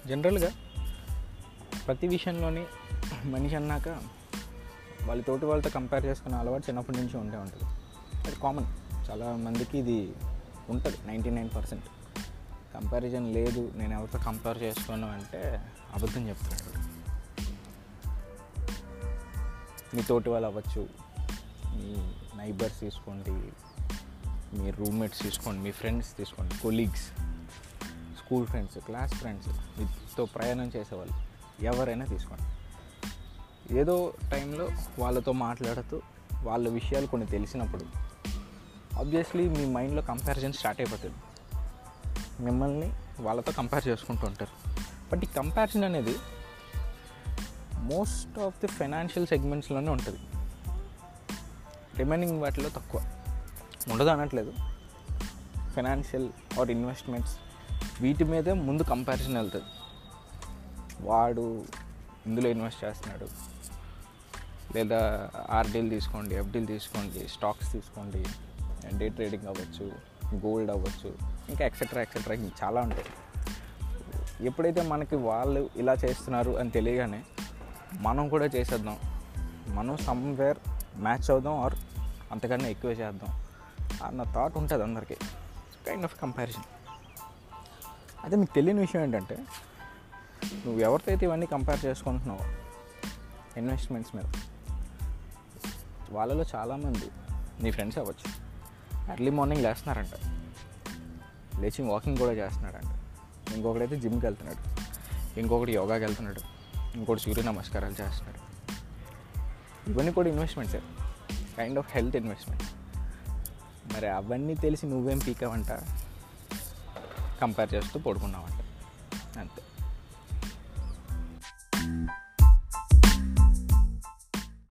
జనరల్గా ప్రతి విషయంలోని మనిషి అన్నాక వాళ్ళ తోటి వాళ్ళతో కంపేర్ చేసుకునే అలవాటు చిన్నప్పటి నుంచి ఉంటే ఉంటుంది అది కామన్ చాలా మందికి ఇది ఉంటుంది నైంటీ నైన్ పర్సెంట్ కంపారిజన్ లేదు నేను ఎవరితో కంపేర్ చేసుకోను అంటే అబద్ధం చెప్తున్నాడు మీ తోటి వాళ్ళు అవ్వచ్చు మీ నైబర్స్ తీసుకోండి మీ రూమ్మేట్స్ తీసుకోండి మీ ఫ్రెండ్స్ తీసుకోండి colleagues school friends class friends మీతో ప్రయాణం చేసేవాళ్ళు ఎవరైనా తీసుకోండి ఏదో టైంలో వాళ్ళతో మాట్లాడుతూ వాళ్ళ విషయాలు కొన్ని తెలిసినప్పుడు ఆబ్వియస్లీ మీ మైండ్లో కంపారిజన్ స్టార్ట్ అయిపోతుంది మిమ్మల్ని వాళ్ళతో కంపేర్ చేసుకుంటూ ఉంటారు బట్ ఈ కంపారిజన్ అనేది మోస్ట్ ఆఫ్ ది ఫైనాన్షియల్ సెగ్మెంట్స్లోనే ఉంటుంది రిమైనింగ్ వాటిలో తక్కువ ఉండదు అనట్లేదు ఫైనాన్షియల్ ఆర్ ఇన్వెస్ట్మెంట్స్ వీటి మీదే ముందు కంపారిజన్ వెళ్తుంది వాడు ఇందులో ఇన్వెస్ట్ చేస్తున్నాడు లేదా ఆర్డీలు తీసుకోండి ఎఫ్డీలు తీసుకోండి స్టాక్స్ తీసుకోండి డే ట్రేడింగ్ అవ్వచ్చు గోల్డ్ అవ్వచ్చు ఇంకా ఎక్సెట్రా ఎక్సెట్రా ఇంకా చాలా ఉంటాయి ఎప్పుడైతే మనకి వాళ్ళు ఇలా చేస్తున్నారు అని తెలియగానే మనం కూడా చేసేద్దాం మనం సమ్వేర్ మ్యాచ్ అవుదాం ఆర్ అంతకన్నా ఎక్కువ చేద్దాం అన్న థాట్ ఉంటుంది అందరికీ కైండ్ ఆఫ్ కంపారిజన్ అదే మీకు తెలియని విషయం ఏంటంటే నువ్వు ఎవరితో అయితే ఇవన్నీ కంపేర్ చేసుకుంటున్నావో ఇన్వెస్ట్మెంట్స్ మీద వాళ్ళలో చాలామంది నీ ఫ్రెండ్స్ అవ్వచ్చు ఎర్లీ మార్నింగ్ లేస్తున్నారంట లేచి వాకింగ్ కూడా చేస్తున్నాడంట ఇంకొకడైతే జిమ్కి వెళ్తున్నాడు ఇంకొకటి యోగాకి వెళ్తున్నాడు ఇంకోటి సూర్య నమస్కారాలు చేస్తున్నాడు ఇవన్నీ కూడా ఇన్వెస్ట్మెంట్సే కైండ్ ఆఫ్ హెల్త్ ఇన్వెస్ట్మెంట్ మరి అవన్నీ తెలిసి నువ్వేం పీకావంట కంపేర్ చేస్తూ పడుకున్నావంట అంతే